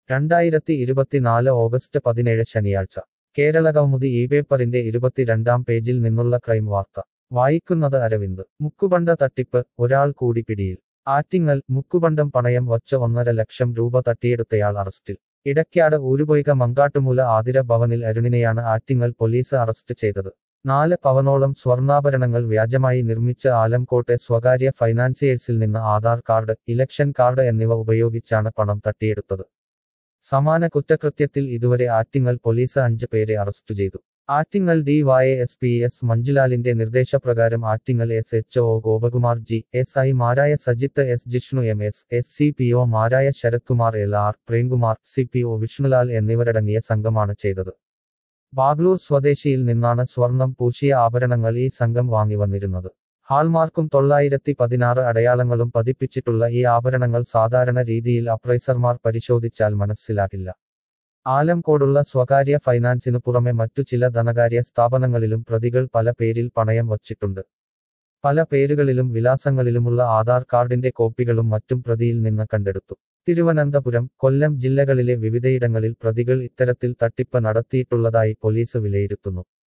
രണ്ടായിരത്തി ഇരുപത്തിനാല് ഓഗസ്റ്റ് പതിനേഴ് ശനിയാഴ്ച കേരളകൗമുദി ഈ പേപ്പറിന്റെ ഇരുപത്തിരണ്ടാം പേജിൽ നിന്നുള്ള ക്രൈം വാർത്ത വായിക്കുന്നത് അരവിന്ദ് മുക്കുബണ്ട തട്ടിപ്പ് ഒരാൾ കൂടി പിടിയിൽ ആറ്റിങ്ങൽ മുക്കുബണ്ടം പണയം വച്ച ഒന്നര ലക്ഷം രൂപ തട്ടിയെടുത്തയാൾ അറസ്റ്റിൽ ഇടയ്ക്കാട് ഊരുപൊയ്ക മങ്കാട്ടുമൂല ആതിര ഭവനിൽ അരുണിനെയാണ് ആറ്റിങ്ങൽ പോലീസ് അറസ്റ്റ് ചെയ്തത് നാല് പവനോളം സ്വർണ്ണാഭരണങ്ങൾ വ്യാജമായി നിർമ്മിച്ച ആലംകോട്ടെ സ്വകാര്യ ഫൈനാൻസിയേഴ്സിൽ നിന്ന് ആധാർ കാർഡ് ഇലക്ഷൻ കാർഡ് എന്നിവ ഉപയോഗിച്ചാണ് പണം തട്ടിയെടുത്തത് സമാന കുറ്റകൃത്യത്തിൽ ഇതുവരെ ആറ്റിങ്ങൽ പോലീസ് അഞ്ച് പേരെ അറസ്റ്റ് ചെയ്തു Attingal D Y S P S മഞ്ജുലാലിന്റെ നിർദ്ദേശപ്രകാരം Attingal S H O Gopakumar G S I മാരായ Sajith S Jishnu M S S C P O മാരായ Sarath Kumar L R Premkumar C P O Vishnulal എന്നിവരടങ്ങിയ സംഘമാണ് ചെയ്തത് ബാഗ്ലൂർ സ്വദേശിയിൽ നിന്നാണ് സ്വർണം പൂശിയ ആഭരണങ്ങൾ ഈ സംഘം വാങ്ങി വന്നിരുന്നത് ഹാൾമാർക്കും തൊള്ളായിരത്തി പതിനാറ് അടയാളങ്ങളും പതിപ്പിച്ചിട്ടുള്ള ഈ ആഭരണങ്ങൾ സാധാരണ രീതിയിൽ അപ്രൈസർമാർ പരിശോധിച്ചാൽ മനസ്സിലാകില്ല ആലംകോടുള്ള സ്വകാര്യ ഫൈനാൻസിനു പുറമെ മറ്റു ചില ധനകാര്യ സ്ഥാപനങ്ങളിലും പ്രതികൾ പല പേരിൽ പണയം വച്ചിട്ടുണ്ട് പല പേരുകളിലും വിലാസങ്ങളിലുമുള്ള ആധാർ കാർഡിന്റെ കോപ്പികളും മറ്റും പ്രതിയിൽ നിന്ന് കണ്ടെടുത്തു തിരുവനന്തപുരം കൊല്ലം ജില്ലകളിലെ വിവിധയിടങ്ങളിൽ പ്രതികൾ ഇത്തരത്തിൽ തട്ടിപ്പ് നടത്തിയിട്ടുള്ളതായി പോലീസ് വിലയിരുത്തുന്നു